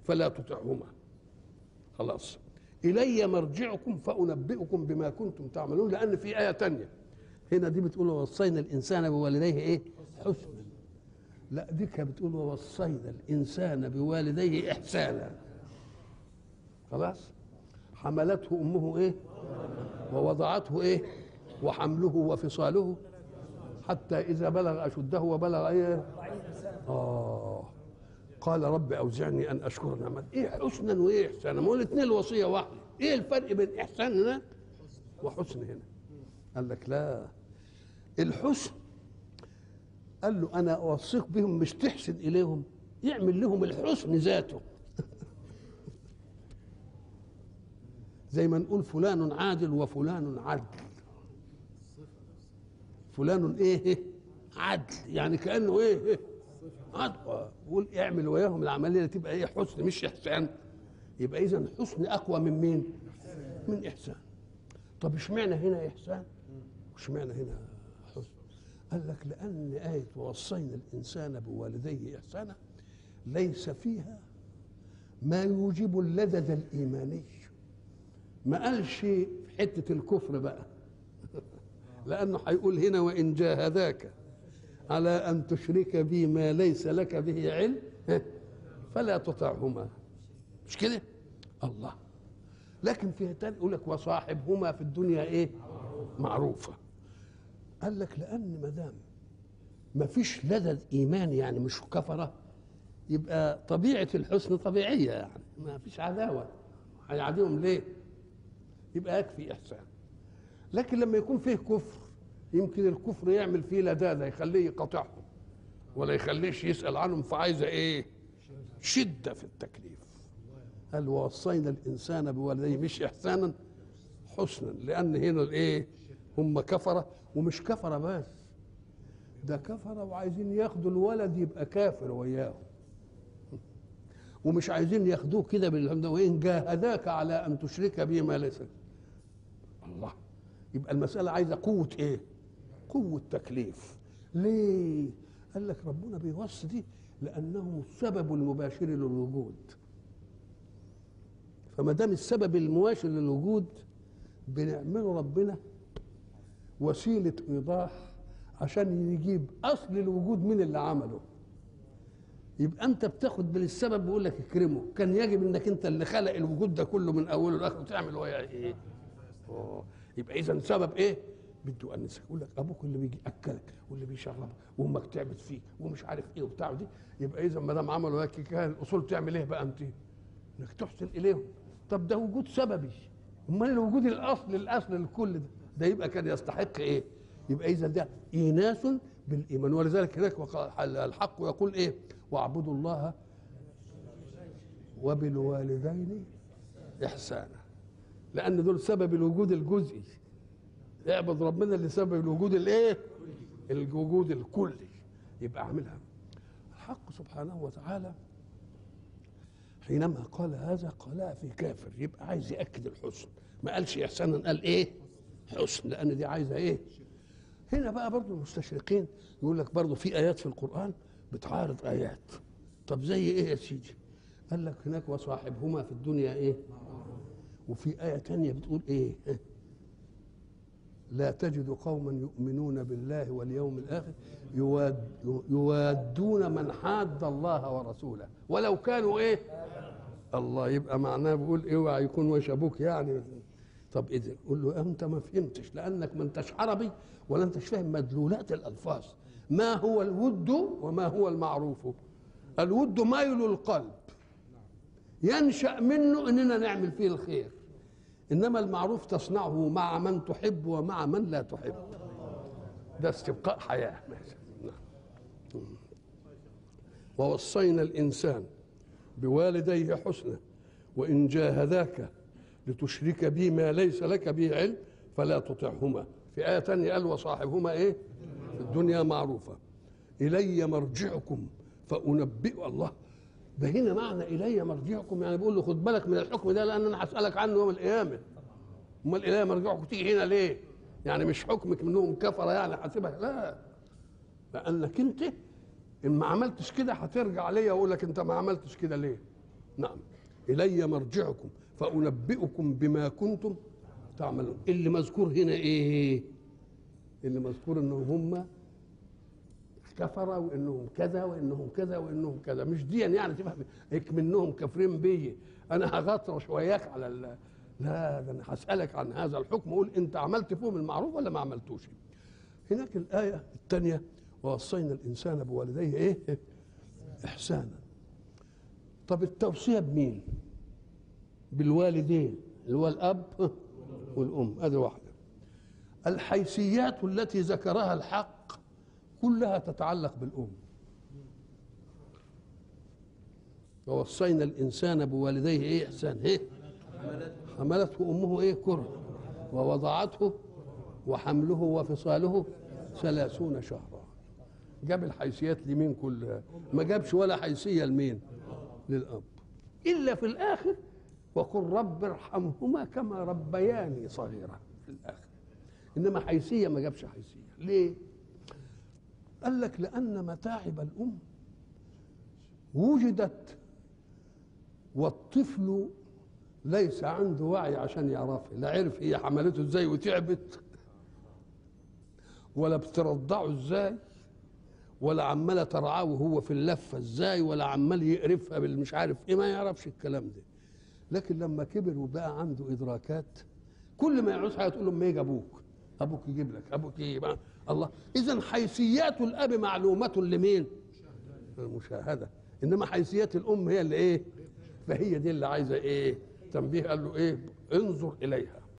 فلا تطعهما خلاص الي مرجعكم فانبئكم بما كنتم تعملون لان في ايه تانية هنا دي بتقول ووصينا الانسان بوالديه ايه حسنا لا دي كانت بتقول ووصينا الانسان بوالديه احسانا خلاص حملته امه ايه ووضعته ايه وحمله وفصاله حتى اذا بلغ اشده وبلغ ايه اه قال رب اوزعني ان اشكر نعمت ايه حسنا وايه احسانا ما هو الاثنين الوصيه واحده ايه الفرق بين احسان هناك وحسن هنا قال لك لا الحسن قال له انا اوصيك بهم مش تحسن اليهم يعمل لهم الحسن ذاته زي ما نقول فلان عادل وفلان عدل فلان ايه عدل يعني كانه ايه عدل قول اعمل وياهم العمليه تبقى ايه حسن مش احسان يبقى اذا حسن اقوى من مين من احسان طب اشمعنى هنا احسان واشمعنى هنا حسن قال لك لان ايه ووصينا الانسان بوالديه احسانا ليس فيها ما يوجب اللذذ الايماني ما قالش في حته الكفر بقى لانه هيقول هنا وان جاهداك على ان تشرك بي ما ليس لك به علم فلا تطعهما مش كده الله لكن فيها تاني يقول لك وصاحبهما في الدنيا ايه معروفه قال لك لان ما دام ما فيش لذذ ايمان يعني مش كفره يبقى طبيعه الحسن طبيعيه يعني ما فيش عداوه هيعاديهم ليه يبقى يكفي احسان لكن لما يكون فيه كفر يمكن الكفر يعمل فيه لذاذه يخليه يقاطعهم ولا يخليش يسال عنهم فعايزه ايه شده في التكليف قال ووصينا الانسان بوالديه مش احسانا حسنا لان هنا الايه هم كفره ومش كفره بس ده كفره وعايزين ياخدوا الولد يبقى كافر وياهم ومش عايزين ياخدوه كده بالهم ده وان جاهداك على ان تشرك بي ما ليس الله يبقى المساله عايزه قوه ايه قوه تكليف ليه قال لك ربنا بيوصي دي لانه السبب المباشر للوجود فما دام السبب المباشر للوجود بنعمله ربنا وسيله ايضاح عشان يجيب اصل الوجود من اللي عمله يبقى انت بتاخد بالسبب بيقول لك اكرمه كان يجب انك انت اللي خلق الوجود ده كله من اوله لاخره تعمل وياه ايه أوه. يبقى اذا سبب ايه بده انسك يقول لك ابوك اللي بيجي اكلك واللي بيشربك وامك تعبت فيك ومش عارف ايه وبتاع دي يبقى اذا ما دام عملوا هيك كان الاصول تعمل ايه بقى انت انك تحسن اليهم طب ده وجود سببي امال الوجود الاصل الاصل لكل ده ده يبقى كان يستحق ايه يبقى اذا ده ايناس بالايمان ولذلك هناك الحق يقول ايه واعبدوا الله وبالوالدين احسانا لان دول سبب الوجود الجزئي اعبد ربنا اللي سبب الوجود الايه الوجود الكلي يبقى اعملها الحق سبحانه وتعالى حينما قال هذا قالها في كافر يبقى عايز ياكد الحسن ما قالش احسانا قال ايه حسن لان دي عايزه ايه هنا بقى برضو المستشرقين يقول لك برضو في ايات في القران بتعارض ايات طب زي ايه يا سيدي قال لك هناك وصاحبهما في الدنيا ايه وفي آية تانية بتقول إيه لا تجد قوما يؤمنون بالله واليوم الآخر يواد يوادون من حاد الله ورسوله ولو كانوا إيه الله يبقى معناه بيقول اوعى يكون وش ابوك يعني طب اذا قول له انت ما فهمتش لانك ما انتش عربي ولا انتش فاهم مدلولات الالفاظ ما هو الود وما هو المعروف الود ميل القلب ينشا منه اننا نعمل فيه الخير انما المعروف تصنعه مع من تحب ومع من لا تحب ده استبقاء حياه نعم. ووصينا الانسان بوالديه حسنا وان جاهداك لتشرك بي ما ليس لك به علم فلا تطعهما في آية تانية قال وصاحبهما إيه في الدنيا معروفة إلي مرجعكم فأنبئ الله ده هنا معنى إلي مرجعكم يعني بيقول له خد بالك من الحكم ده لأن أنا هسألك عنه يوم القيامة أمال إلي مرجعكم تيجي هنا ليه؟ يعني مش حكمك منهم كفرة يعني حاسبها لا لأنك أنت إن ما عملتش كده هترجع ليا وأقول لك أنت ما عملتش كده ليه؟ نعم الي مرجعكم فانبئكم بما كنتم تعملون اللي مذكور هنا ايه اللي مذكور انهم هم كفر وانهم كذا وانهم كذا وانهم كذا مش دي يعني تفهم هيك منهم كافرين بي انا هغطرش وياك على ال... لا ده انا هسالك عن هذا الحكم قول انت عملت فيهم المعروف ولا ما عملتوش هناك الايه الثانيه ووصينا الانسان بوالديه ايه احسانا طب التوصيه بمين بالوالدين اللي هو الاب والام هذه واحده الحيثيات التي ذكرها الحق كلها تتعلق بالام ووصينا الانسان بوالديه ايه احسان ايه حملته امه ايه كره ووضعته وحمله وفصاله ثلاثون شهرا جاب الحيثيات لمين كلها ما جابش ولا حيثيه لمين للاب الا في الاخر وقل رب ارحمهما كما ربياني صغيرا في الاخر انما حيثيه ما جابش حيثيه ليه قال لك لان متاعب الام وجدت والطفل ليس عنده وعي عشان يعرفها لا عرف هي حملته ازاي وتعبت ولا بترضعه ازاي ولا عماله ترعاه وهو في اللفه ازاي ولا عمال يقرفها بالمش عارف ايه ما يعرفش الكلام ده لكن لما كبر وبقى عنده ادراكات كل ما يعوز حاجه تقول له ما يجي ابوك ابوك يجيب لك ابوك يجيب الله اذا حيثيات الاب معلومه لمين المشاهده انما حيثيات الام هي اللي ايه فهي دي اللي عايزه ايه تنبيه قال له ايه انظر اليها